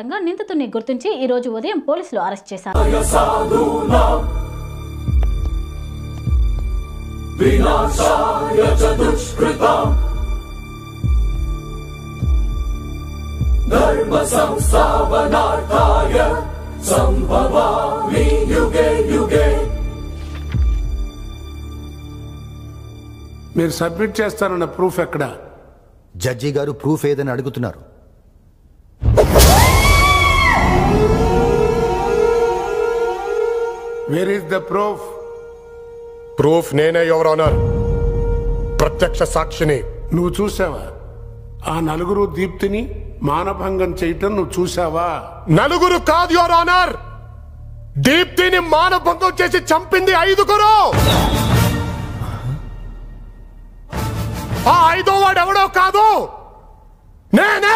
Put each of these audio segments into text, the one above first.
ఆధారంగా నిందితుడిని గుర్తించి ఈ రోజు ఉదయం పోలీసులు అరెస్ట్ చేశారు विनाशाय च दुष्कृताम् धर्मसंस्थापनार्थाय सम्भवामि युगे युगे మీరు సబ్మిట్ చేస్తారన్న ప్రూఫ్ ఎక్కడ జడ్జి గారు ప్రూఫ్ ఏదని అడుగుతున్నారు where is the proof proof నేనే యువర్ ఆనర్ ప్రత్యక్ష సాక్షిని నువ్వు చూసావా ఆ నలుగురు దీప్తిని మానభంగం చేయటం నువ్వు చూసావా నలుగురు కాదు యువర్ ఆనర్ దీప్తిని మానభంగం చేసి చంపింది ఐదుగురు ఆ ఐదో వాడు ఎవడో కాదు నేనే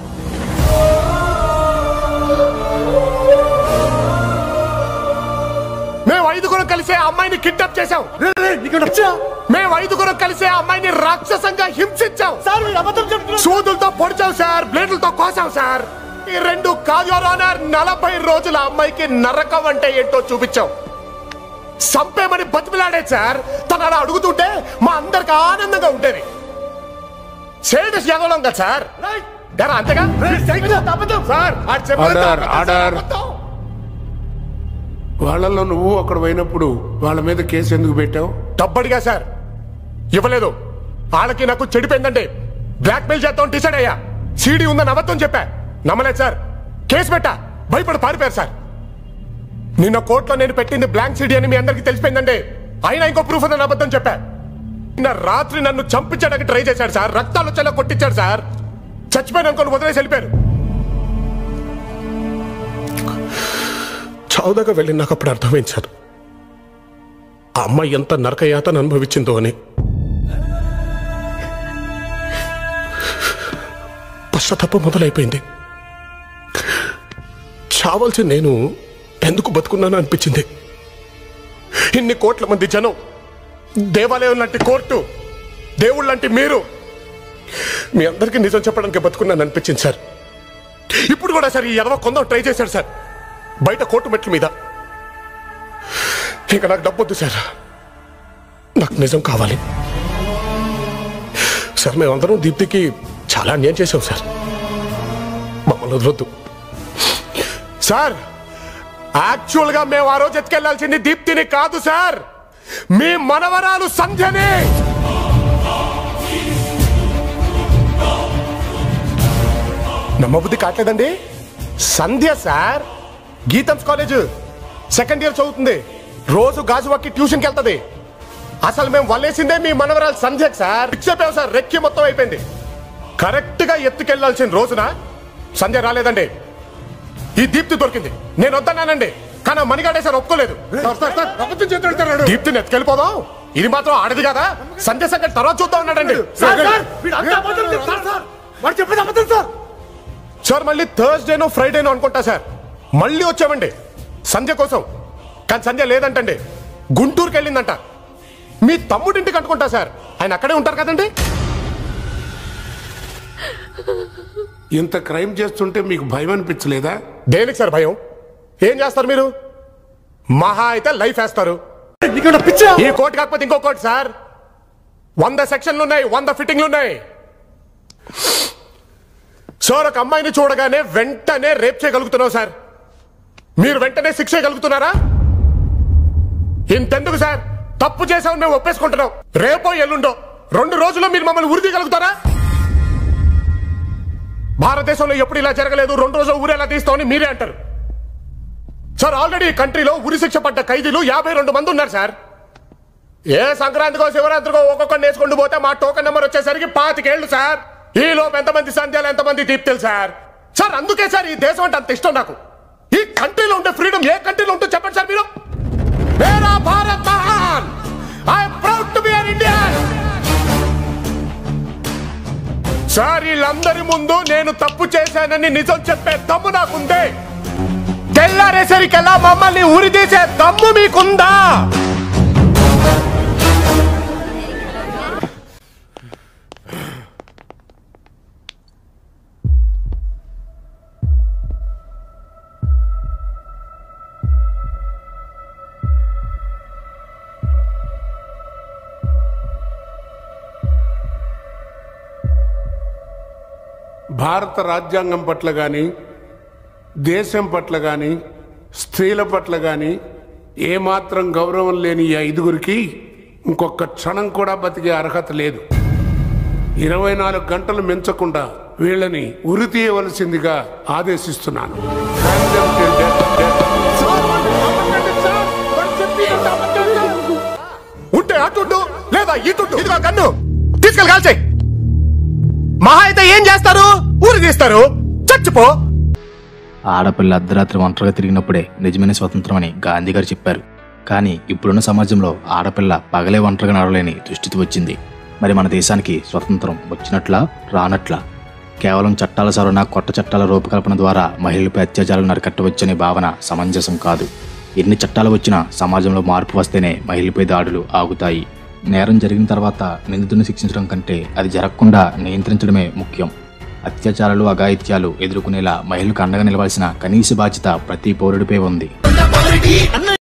మేము ఐదుగురం కలిసి ఆ అమ్మాయిని కిడ్నాప్ చేశాం మేము ఐదుగురం కలిసి ఆ అమ్మాయిని రాక్షసంగా హింసించాం సూదులతో పొడిచాం సార్ బ్లేడ్లతో కోసాం సార్ ఈ రెండు కాదు యువర్ ఆనర్ నలభై రోజుల అమ్మాయికి నరకం అంటే ఏంటో చూపించాం సంపేమని బతిమిలాడే సార్ తను అలా అడుగుతుంటే మా అందరికి ఆనందంగా ఉండేది సేడస్ ఎదవలం కదా సార్ ఎరా అంతేగా సార్ ఆడు చెప్పేది ఆర్డర్, అబద్ధం, ఆర్డర్. అబద్ధం. వాళ్ళల్లో నువ్వు అక్కడ పోయినప్పుడు వాళ్ళ మీద కేసు ఎందుకు పెట్టావు డబ్బడిగా సార్ ఇవ్వలేదు వాళ్ళకి నాకు చెడిపోయిందంటే బ్లాక్ మెయిల్ చేద్దాం డిసైడ్ అయ్యా సీడీ ఉందని అబద్ధం చెప్పా నమ్మలేదు సార్ కేసు పెట్టా భయపడి పారిపోయారు సార్ నిన్న కోర్టులో నేను పెట్టింది బ్లాంక్ సీడీ అని మీ అందరికీ తెలిసిపోయిందండి అయినా ఇంకో ప్రూఫ్ ఉందని అబద్ధం చెప్పా నిన్న రాత్రి నన్ను చంపించడానికి ట్రై చేశాడు సార్ రక్తాలు వచ్చేలా కొట్టించాడు సార్ చచ్చిపోయాను అనుకోని వదిలేసి వెళ్ళిపోయారు చావుదాకా వెళ్ళి నాకు అప్పుడు అర్థమైంది సార్ ఆ అమ్మాయి ఎంత నరకయాతను అనుభవించిందో అని పశ్చాత్తాపం మొదలైపోయింది చావాల్సి నేను ఎందుకు బతుకున్నాను అనిపించింది ఇన్ని కోట్ల మంది జనం దేవాలయం లాంటి కోర్టు దేవుళ్ళ లాంటి మీరు మీ అందరికీ నిజం చెప్పడానికి బతుకున్నాను అనిపించింది సార్ ఇప్పుడు కూడా సార్ ఈ ఎదవ కొందాం ట్రై చేశాడు సార్ బయట కోర్టు మెట్ల మీద ఇంకా నాకు డబ్బొద్దు సార్ నాకు నిజం కావాలి సార్ మేమందరం దీప్తికి చాలా అన్యాయం చేసాం సార్ మమ్మల్ని వదలొద్దు సార్ యాక్చువల్ గా మేము ఆ రోజు ఎత్తుకెళ్లాల్సింది దీప్తిని కాదు సార్ మీ మనవరాలు సంధ్యని నమ్మబుద్ధి కావట్లేదండి Sandhya sir Gitams college second year చదువుతుంది రోజు గాజువాకి ట్యూషన్కి వెళ్తది అసలు మేము వల్లేసిందే మీ మనవరాలు సంధ్యకి సార్ ఫిక్స్ అయిపోయాం సార్ రెక్కి మొత్తం అయిపోయింది కరెక్ట్ గా ఎత్తుకెళ్లాల్సిన రోజున సంధ్య రాలేదండి ఈ దీప్తి దొరికింది నేను వద్దన్నానండి కానీ ఆ మణిగాడే సార్ ఒప్పుకోలేదు దీప్తిని ఎత్తుకెళ్ళిపోదాం ఇది మాత్రం ఆడది కదా సంధ్య సంగతి తర్వాత చూద్దాం ఉన్నాడండి సార్ మళ్ళీ థర్స్డేనో ఫ్రైడేనో అనుకుంటా సార్ మళ్ళీ వచ్చామండి సంధ్య కోసం కానీ సంధ్య లేదంటండి గుంటూరుకి వెళ్ళిందంట మీ తమ్ముడింటికి అనుకుంటా సార్ ఆయన అక్కడే ఉంటారు కదండి ఇంత క్రైమ్ చేస్తుంటే మీకు భయం అనిపించలేదా దేనికి సార్ భయం ఏం చేస్తారు మీరు మహా అయితే లైఫ్ వేస్తారు ఈ కోర్టు కాకపోతే ఇంకో కోర్టు సార్ వంద సెక్షన్లు ఉన్నాయి వంద ఫిట్టింగ్లు ఉన్నాయి సార్ ఒక అమ్మాయిని చూడగానే వెంటనే రేప్ చేయగలుగుతున్నావు సార్ మీరు వెంటనే శిక్ష చేయగలుగుతున్నారా ఇంతెందుకు సార్ తప్పు చేసామని మేము ఒప్పేసుకుంటున్నాం రేపో ఎల్లుండో రెండు రోజుల్లో మీరు మమ్మల్ని ఉరిదీయగలుగుతారా భారతదేశంలో ఎప్పుడు ఇలా జరగలేదు రెండు రోజులు ఊరు ఎలా తీస్తామని మీరే అంటారు సార్ ఆల్రెడీ ఈ కంట్రీలో ఉరి శిక్ష పడ్డ ఖైదీలు యాభై రెండు మంది ఉన్నారు సార్ ఏ సంక్రాంతికో శివరాత్రికో ఒక్కొక్కరు నేర్చుకుంటూ పోతే మా టోకెన్ నెంబర్ వచ్చేసరికి పాతికేళ్లు సార్ ఈ లోపు ఎంతమంది సంధ్యాలు ఎంతమంది దీప్తులు సార్ సార్ అందుకే సార్ ఈ దేశం అంటే అంత ఇష్టం నాకు ఈ కంట్రీలో ఉండే ఫ్రీడమ్ ఏ కంట్రీలో ఉంటుందో చెప్పండి సార్ మీరు మేరా భారత్ మహాన్ I proud to be an Indian sir వీళ్ళందరి ముందు నేను తప్పు చేశానని నిజం చెప్పే దమ్ము నాకుందే తెల్లారేసరికెల్లా మమ్మల్ని ఉరిదీసే దమ్ము మీకుందా భారత రాజ్యాంగం పట్ల కానీ దేశం పట్ల కానీ స్త్రీల పట్ల కానీ ఏమాత్రం గౌరవం లేని ఈ ఐదుగురికి ఇంకొక క్షణం కూడా బతికే అర్హత లేదు ఇరవై నాలుగు గంటలు మించకుండా వీళ్ళని ఉరి తీయవలసిందిగా ఆదేశిస్తున్నాను Hang them till death, death. ఉంటే అటుండు లేదా ఇటుండు ఇదిగో కన్ను తీసుకెళ్ళి కాల్చేయి మహా అయితే ఏం చేస్తారు ఊరి తీస్తారు చచ్చిపో ఆడపిల్ల అర్ధరాత్రి ఒంటరిగా తిరిగినప్పుడే నిజమైన స్వతంత్రం అని గాంధీ గారు చెప్పారు కానీ ఇప్పుడున్న సమాజంలో ఆడపిల్ల పగలే ఒంటరిగా నడవలేని దుస్థితి వచ్చింది మరి మన దేశానికి స్వతంత్రం వచ్చినట్లా రానట్లా కేవలం చట్టాల సవరణ కొత్త చట్టాల రూపకల్పన ద్వారా మహిళలపై అత్యాచారాలు నరికట్టవచ్చనే భావన సమంజసం కాదు ఎన్ని చట్టాలు వచ్చినా సమాజంలో మార్పు వస్తేనే మహిళలపై దాడులు ఆగుతాయి నేరం జరిగిన తర్వాత నిందితుడిని శిక్షించడం కంటే అది జరగకుండా నియంత్రించడమే ముఖ్యం అత్యాచారాలు అఘాయిత్యాలు ఎదుర్కొనేలా మహిళలకు అండగా నిలవాల్సిన కనీస బాధ్యత ప్రతి పౌరుడిపై ఉంది